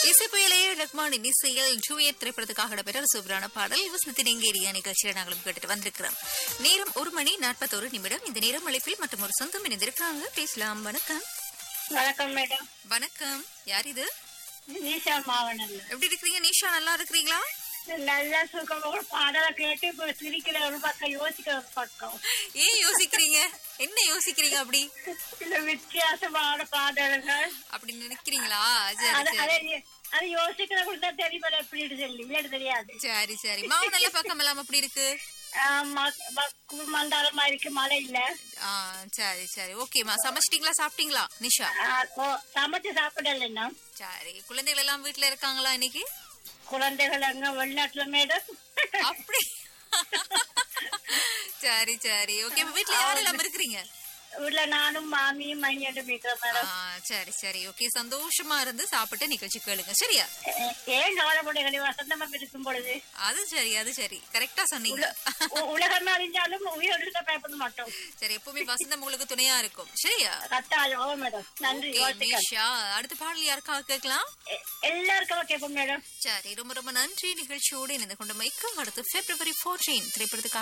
இசைப்புயலே ரஹ்மானின் இசையில் ஜூயட் திரைப்படத்துக்காக இடம்பெற்ற சூப்பரான பாடல் வசனத்தின் எங்கேரியா நிகழ்ச்சியில நாங்களும் கேட்டுட்டு வந்திருக்கிறோம் நேரம் ஒரு மணி நாற்பத்தோரு நிமிடம் இந்த நேரம் அழைப்பில் மற்றும் ஒரு சொந்தம் இணைந்திருக்கிறாங்க பேசலாம் வணக்கம் வணக்கம் மேடம் வணக்கம் யார் இது நீஷா மாவனல்ல எப்படி இருக்கிறீங்க நிஷா நல்லா இருக்கிறீங்களா நல்ல சுகமோட பாடலை கேட்டு இப்ப சிரிக்கிற ஒரு பக்கம் யோசிக்கிற ஒரு பக்கம் ஏன் யோசிக்கிறீங்க என்ன யோசிக்கிறீங்க அப்படி இந்த வித்தியாசமான பாடல்கள் அப்படி நினைக்கிறீங்களா சரி அது சரி அதை அது யோசிக்கிறவங்களுக்கு தான் தெரியும் எப்படி சொல்லி இல்லைன்னு தெரியாது சரி சரி மாவு நல்ல பக்கம் எல்லாம் அப்படி இருக்கு ஆமா, மக்கு மந்தாரமா இருக்கு மழை இல்ல ஆ சரி சரி ஓகேம்மா சமைச்சிட்டீங்களா சாப்பிட்டீங்களா நிஷா ஆ, ஓ, சமைச்சு சாப்பிடல இன்னும் சரி குழந்தைகள் எல்லாம் வீட்ல இருக்காங்களா இன்னைக்கு குழந்தைகள் அங்க வெளிநாட்டுல மேடம் அப்படி சரி சரி ஓகே வீட்ல யாரெல்லாம் இருக்கிறீங்க வீட்டுல நானும் மாமியும் மையண்டும் இருக்கிறோம் ஆ, மேடம் சரி சரி ஓகே சந்தோஷமா இருந்து சாப்பிட்டு நிகழ்ச்சி கேளுங்க சரியா ஏ- ஏன் கவலைப்படுகளை வசந்தமா இருக்கும் பொழுது அது சரி அது சரி கரெக்டா சொன்னீங்க உ- உலகம் அறிஞ்சாலும் உயிரோடு இருக்க பயப்பட மாட்டோம் சரி எப்பவுமே வசந்தம் உங்களுக்கு துணையா இருக்கும் சரியா கட்டாயம் ஓ மேடம் நன்றி ஓகே, வாழ்த்துக்கள் நிஷா அடுத்த பாடல் யாருக்காக கேட்கலாம் எ- எல்லாருக்கும் கேட்போம் மேடம் சரி ரொம்ப ரொம்ப நன்றி நிகழ்ச்சியோடு இணைந்து கொண்ட மைக்கு அடுத்து பிப்ரவரி 14 திரைப்படத்துக்காக